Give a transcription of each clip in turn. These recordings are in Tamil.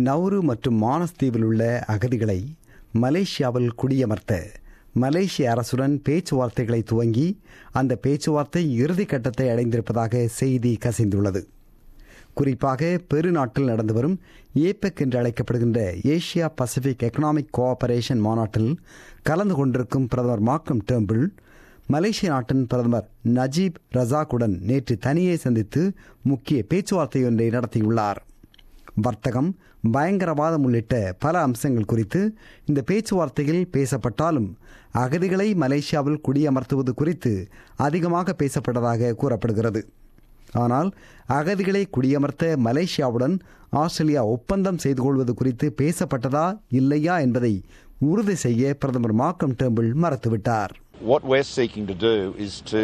நௌரு மற்றும் மானஸ் தீவில் உள்ள அகதிகளை மலேசியாவில் குடியமர்த்த மலேசிய அரசுடன் பேச்சுவார்த்தைகளை துவங்கி அந்த பேச்சுவார்த்தை இறுதி கட்டத்தை அடைந்திருப்பதாக செய்தி கசிந்துள்ளது குறிப்பாக பெருநாட்டில் நடந்து வரும் ஏபெக் என்று அழைக்கப்படுகின்ற ஏசியா பசிபிக் எக்கனாமிக் கோஆபரேஷன் மாநாட்டில் கலந்து கொண்டிருக்கும் பிரதமர் மார்க்கம் டேம்பிள் மலேசிய நாட்டின் பிரதமர் நஜீப் ரசாக்குடன் நேற்று தனியே சந்தித்து முக்கிய பேச்சுவார்த்தை ஒன்றை நடத்தியுள்ளார் வர்த்தகம் பயங்கரவாதம் உள்ளிட்ட பல அம்சங்கள் குறித்து இந்த பேச்சுவார்த்தையில் பேசப்பட்டாலும் அகதிகளை மலேசியாவில் குடியமர்த்துவது குறித்து அதிகமாக பேசப்பட்டதாக கூறப்படுகிறது ஆனால் அகதிகளை குடியமர்த்த மலேசியாவுடன் ஆஸ்திரேலியா ஒப்பந்தம் செய்து கொள்வது குறித்து பேசப்பட்டதா இல்லையா என்பதை உறுதி செய்ய பிரதமர் மார்க்கம் டேம்பிள் மறுத்துவிட்டார் What we're seeking to do is to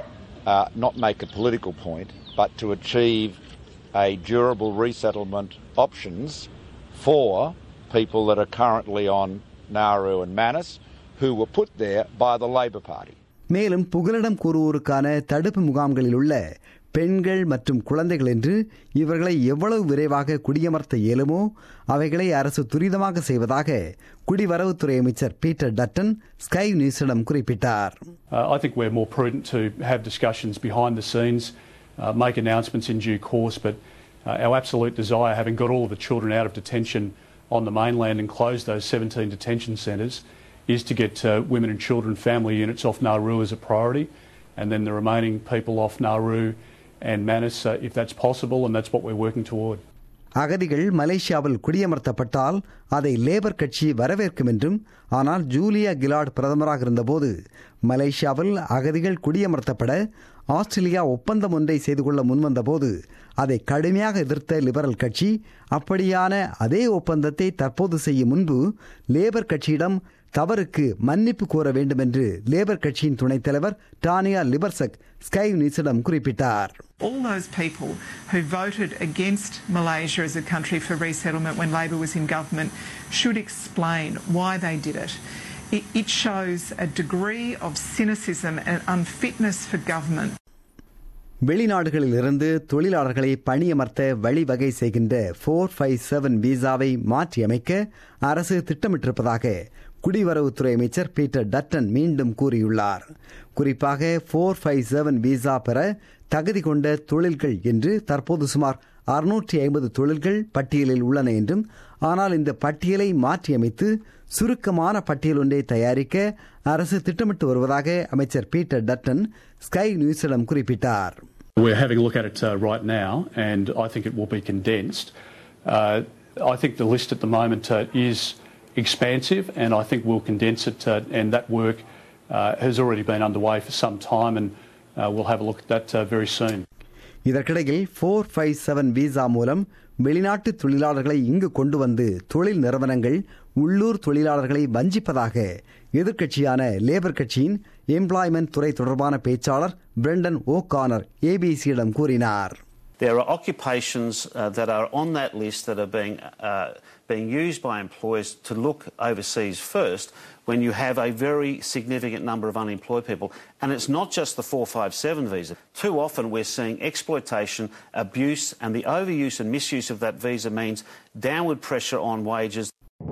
uh, not make a political point, but to achieve a durable resettlement options for people that are currently on Nauru and Manus who were put there by the Labor Party. மேலும் புகலிடம் கூறுவோருக்கான தடுப்பு முகாம்களில் உள்ள பெண்கள் மற்றும் குழந்தைகள் என்று இவர்களை எவ்வளவு விரைவாக குடியமர்த்த இயலுமோ அவைகளை அரசு துரிதமாக செய்வதாக குடிவரவுத்துறை அமைச்சர் பீட்டர் டட்டன் ஸ்கை நியூஸிடம் குறிப்பிட்டார் Uh, I think we're more prudent to have discussions behind the scenes, uh, make announcements in due course, but uh, our absolute desire, having got all of the children out of detention on the mainland and closed those 17 detention centres, is to get uh, women and children family units off Nauru as a priority, and then the remaining people off Nauru and Manus, uh, if that's possible, and that's what we're working toward. அகதிகள் மலேசியாவில் குடியமர்த்தப்பட்டால் அதை லேபர் கட்சி வரவேற்கும் என்றும் ஆனால் ஜூலியா கிலார்ட் பிரதமராக இருந்தபோது மலேசியாவில் அகதிகள் குடியமர்த்தப்பட ஆஸ்திரேலியா ஒப்பந்தம் ஒன்றை செய்து கொள்ள முன்வந்தபோது அதை கடுமையாக எதிர்த்த லிபரல் கட்சி அப்படியான அதே ஒப்பந்தத்தை தற்போது செய்யும் முன்பு லேபர் கட்சியிடம் தவறுக்கு மன்னிப்பு கோர வேண்டும் என்று லேபர் கட்சியின் துணைத் தலைவர் டானியா லிபர்சக் ஸ்கை நியூஸிடம் குறிப்பிட்டார் all those people who voted against Malaysia as a country for resettlement when Labor was in government should explain why they did it. It, it shows a degree of cynicism and unfitness for government. வெளிநாடுகளில் இருந்து தொழிலாளர்களை பணியமர்த்த வழிவகை செய்கின்ற ஃபோர் ஃபைவ் செவன் விசாவை மாற்றியமைக்க அரசு திட்டமிட்டிருப்பதாக குடிவரவுத்துறை அமைச்சர் பீட்டர் டட்டன் மீண்டும் கூறியுள்ளார் குறிப்பாக ஃபோர் ஃபைவ் செவன் விசா பெற தகுதி கொண்ட தொழில்கள் என்று தற்போது சுமார் அறுநூற்றி ஐம்பது தொழில்கள் பட்டியலில் உள்ளன என்றும் ஆனால் இந்த பட்டியலை மாற்றியமைத்து சுருக்கமான பட்டியல் ஒன்றை தயாரிக்க அரசு திட்டமிட்டு வருவதாக அமைச்சர் பீட்டர் டட்டன் ஸ்கை நியூஸிடம் குறிப்பிட்டார் We're having a look at it uh, right now, and I think it will be condensed. Uh, I think the list at the moment uh, is expansive, and I think we'll condense it, uh, and that work uh, has already been underway for some time, and uh, we'll have a look at that uh, very soon. இதற்கிடையில் ஃபோர் ஃபைவ் செவன் விசா மூலம் வெளிநாட்டு தொழிலாளர்களை இங்கு கொண்டு வந்து தொழில் நிறுவனங்கள் உள்ளூர் தொழிலாளர்களை வஞ்சிப்பதாக எதிர்க்கட்சியான லேபர் கட்சியின் எம்ப்ளாய்மெண்ட் துறை தொடர்பான பேச்சாளர் பிரெண்டன் ஓ கானர் ஏபிசியிடம் கூறினார் There are occupations uh, that are on that list that are being, uh, being used by employers to look overseas first when you have a very significant number of unemployed people. And it's not just the 457 visa. Too often we're seeing exploitation, abuse, and the overuse and misuse of that visa means downward pressure on wages.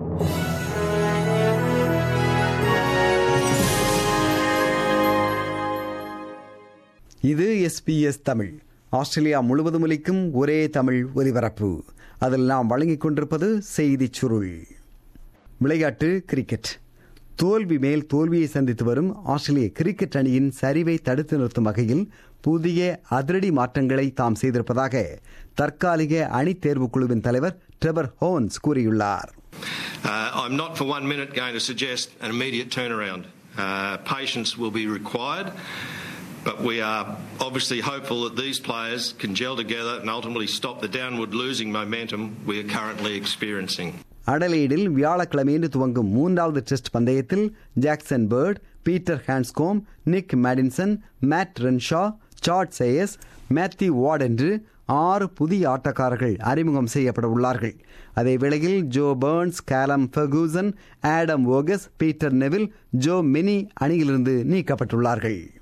இது எஸ்பிஎஸ் தமிழ் ஆஸ்திரேலியா முழுவதும் ஒலிக்கும் ஒரே தமிழ் ஒலிபரப்பு அதில் நாம் வழங்கிக் கொண்டிருப்பது செய்திச் சுருள் விளையாட்டு கிரிக்கெட் தோல்வி மேல் தோல்வியை சந்தித்து வரும் ஆஸ்திரேலிய கிரிக்கெட் அணியின் சரிவை தடுத்து நிறுத்தும் வகையில் புதிய அதிரடி மாற்றங்களை தாம் செய்திருப்பதாக தற்காலிக அணி தேர்வுக் குழுவின் தலைவர் ட்ரெவர் ஹோன்ஸ் கூறியுள்ளார் Uh, I'm not for one minute going to suggest an immediate turnaround. Uh, patience will be required, but we are obviously hopeful that these players can gel together and ultimately stop the downward losing momentum we are currently experiencing. அடலீடில் வியாழக்கிழமையின்று துவங்கும் மூன்றாவது டெஸ்ட் பந்தயத்தில் Jackson Bird Peter Handscomb Nick Maddinson Matt Renshaw Chadd சேயஸ் மேத்யூ வார்ட் என்று ஆறு புதிய ஆட்டக்காரர்கள் அறிமுகம் செய்யப்பட உள்ளார்கள் அதே வேளையில் Joe Burns Callum Ferguson Adam Voges Peter Nevill Joe Mennie அணியிலிருந்து நீக்கப்பட்டுள்ளார்கள்